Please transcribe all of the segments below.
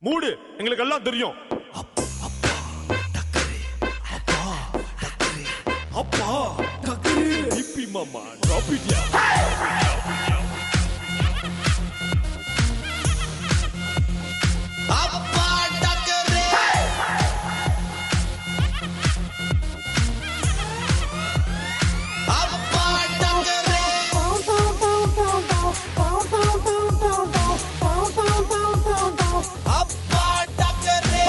மூடு எங்களுக்கு எல்லாம் தெரியும் அப்பா டக்கரு இப்பி மாமா டிராப் இட் அப்பா டக்கரே அப்பா டக்கரே அப்பா டக்கரே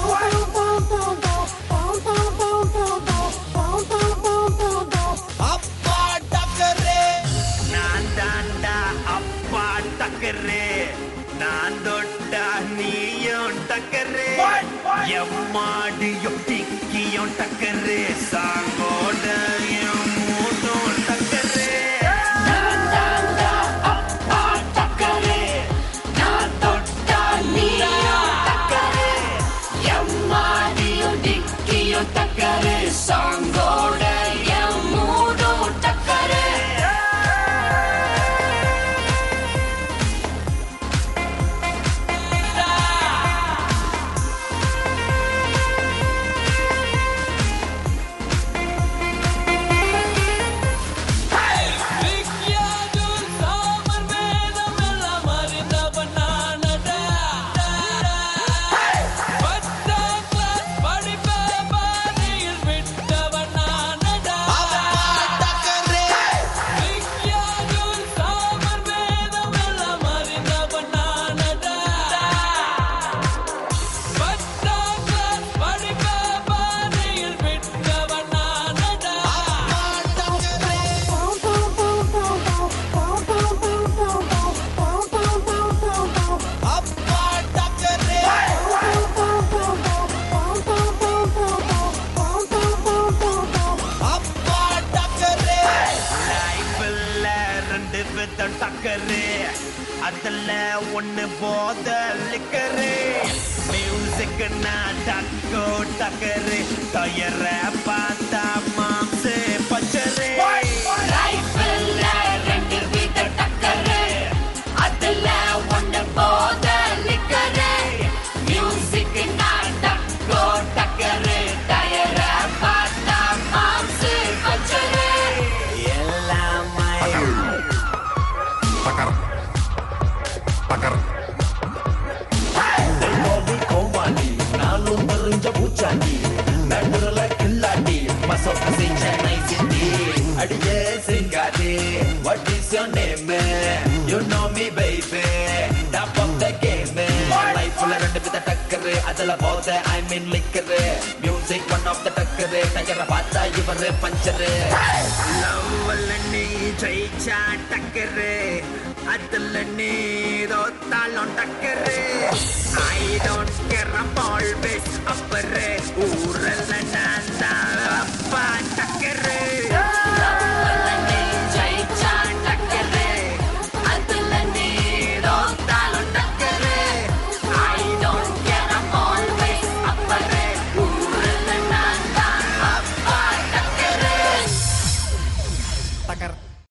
அப்பா டக்கரே நான் தாண்டா அப்பா டக்கரே நான் தொட்டா நீயும் டக்கரே எம்மாடியும் டிக்கியும் டக்கரே சாங்கோட என் மூட்டும் டக்கரே நான் தாண்டா அப்பா டக்கரே நான் தொட்டா நீயும் டக்கரே எம்மாடியும் டிக்கியும் டக்கரே சாங்கோட என் மூட்டும் டக்கரே அப்பா டக்கரே அப்பா டக்கரே அப்பா டக்கரே அப்பா டக்கரே லைஃப்ல ரெண்டு விதம் டக்கரு அதுல ஒண்ணு போத லிக்கரு மியூசிக் நான் டக்கோ டக்கரு டயர பார்த்தா மாம்சு பச்சரு லைஃப்ல ரெண்டு விதம் டக்கரு அதுல ஒண்ணு போத லிக்கரு மியூசிக் நான் டக்கோ டக்கரு டயர பார்த்தா மாம்சு பச்சரு எல்லாமே தெய்வாலி கோமாளி நாளும் தெரிஞ்ச பூச்சாண்டி நடுறல கில்லாடி மசோக்க செஞ்ச நைசிட்டி அடியே சிங்காரி what is your name you know me baby top of the game லைஃப்ல ரெண்டு வித டக்கரு அதுல போத I mean liquor music one of the டக்கரு டயர பார்த்தா இவரு பஞ்சரு லவ்ல நீ ஜெயிச்சா டக்கரு அதுல நீ தோத்தாலும் டக்கரு I don't care am always upper ஊரல்ல